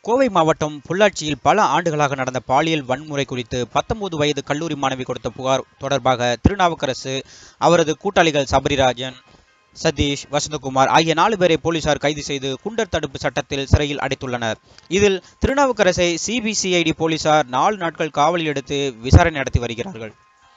கோவை மாவட்டம் பொள்ளாச்சியில் பல ஆண்டுகளாக நடந்த பாலியல் வன்முறை குறித்து பத்தொன்பது வயது கல்லூரி மாணவி கொடுத்த புகார் தொடர்பாக திருநாவுக்கரசு அவரது கூட்டாளிகள் சபரிராஜன் சதீஷ் வசந்தகுமார் ஆகிய நாலு பேரை போலீசார் கைது செய்து குண்டர் தடுப்பு சட்டத்தில் சிறையில் அடைத்துள்ளனர் இதில் திருநாவுக்கரசை சிபிசிஐடி போலீசார் நாலு நாட்கள் காவலில் எடுத்து விசாரணை நடத்தி வருகிறார்கள்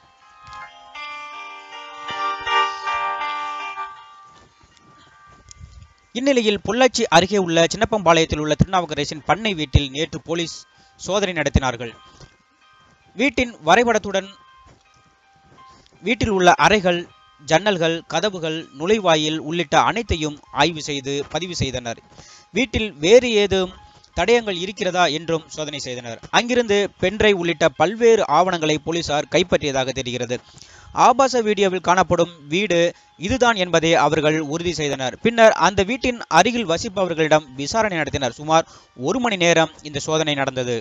இந்நிலையில் பொள்ளாச்சி அருகே உள்ள சின்னப்பம்பாளையத்தில் உள்ள திருநாவுக்கரசின் பண்ணை வீட்டில் நேற்று போலீஸ் சோதனை நடத்தினார்கள் வீட்டின் வரைபடத்துடன் வீட்டில் உள்ள அறைகள் ஜன்னல்கள் கதவுகள் நுழைவாயில் உள்ளிட்ட அனைத்தையும் ஆய்வு செய்து பதிவு செய்தனர் வீட்டில் வேறு ஏதும் தடயங்கள் இருக்கிறதா என்றும் சோதனை செய்தனர் அங்கிருந்து பென்ட்ரைவ் உள்ளிட்ட பல்வேறு ஆவணங்களை போலீசார் கைப்பற்றியதாக தெரிகிறது ஆபாச வீடியோவில் காணப்படும் வீடு இதுதான் என்பதை அவர்கள் உறுதி செய்தனர் பின்னர் அந்த வீட்டின் அருகில் வசிப்பவர்களிடம் விசாரணை நடத்தினர் சுமார் ஒரு மணி நேரம் இந்த சோதனை நடந்தது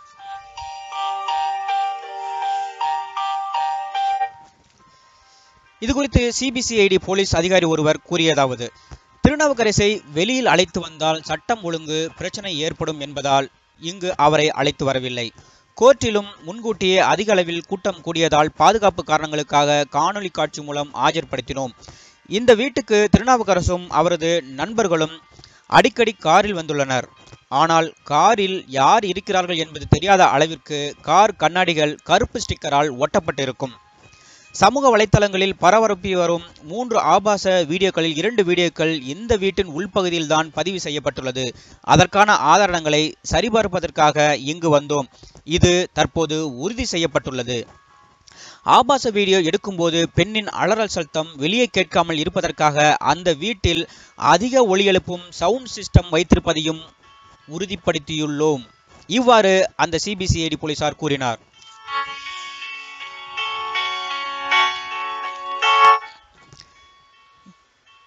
இது குறித்து சிபிசிஐடி போலீஸ் அதிகாரி ஒருவர் கூறியதாவது திருநாவுக்கரசை வெளியில் அழைத்து வந்தால் சட்டம் ஒழுங்கு பிரச்சனை ஏற்படும் என்பதால் இங்கு அவரை அழைத்து வரவில்லை கோர்ட்டிலும் முன்கூட்டியே அதிக அளவில் கூட்டம் கூடியதால் பாதுகாப்பு காரணங்களுக்காக காணொலி காட்சி மூலம் ஆஜர்படுத்தினோம் இந்த வீட்டுக்கு திருநாவுக்கரசும் அவரது நண்பர்களும் அடிக்கடி காரில் வந்துள்ளனர் ஆனால் காரில் யார் இருக்கிறார்கள் என்பது தெரியாத அளவிற்கு கார் கண்ணாடிகள் கருப்பு ஸ்டிக்கரால் ஒட்டப்பட்டிருக்கும் சமூக வலைத்தளங்களில் பரபரப்பி வரும் மூன்று ஆபாச வீடியோக்களில் இரண்டு வீடியோக்கள் இந்த வீட்டின் உள்பகுதியில் தான் பதிவு செய்யப்பட்டுள்ளது அதற்கான ஆதாரங்களை சரிபார்ப்பதற்காக இங்கு வந்தோம் இது தற்போது உறுதி செய்யப்பட்டுள்ளது ஆபாச வீடியோ எடுக்கும்போது பெண்ணின் அலறல் சத்தம் வெளியே கேட்காமல் இருப்பதற்காக அந்த வீட்டில் அதிக ஒலி எழுப்பும் சவுண்ட் சிஸ்டம் வைத்திருப்பதையும் உறுதிப்படுத்தியுள்ளோம் இவ்வாறு அந்த சிபிசிஐடி போலீசார் கூறினார்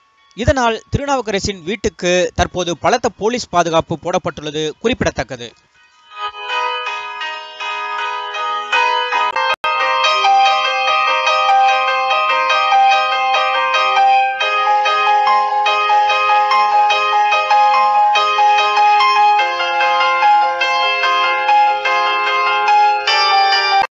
இதனால் திருநாவுக்கரசின் வீட்டுக்கு தற்போது பலத்த போலீஸ் பாதுகாப்பு போடப்பட்டுள்ளது குறிப்பிடத்தக்கது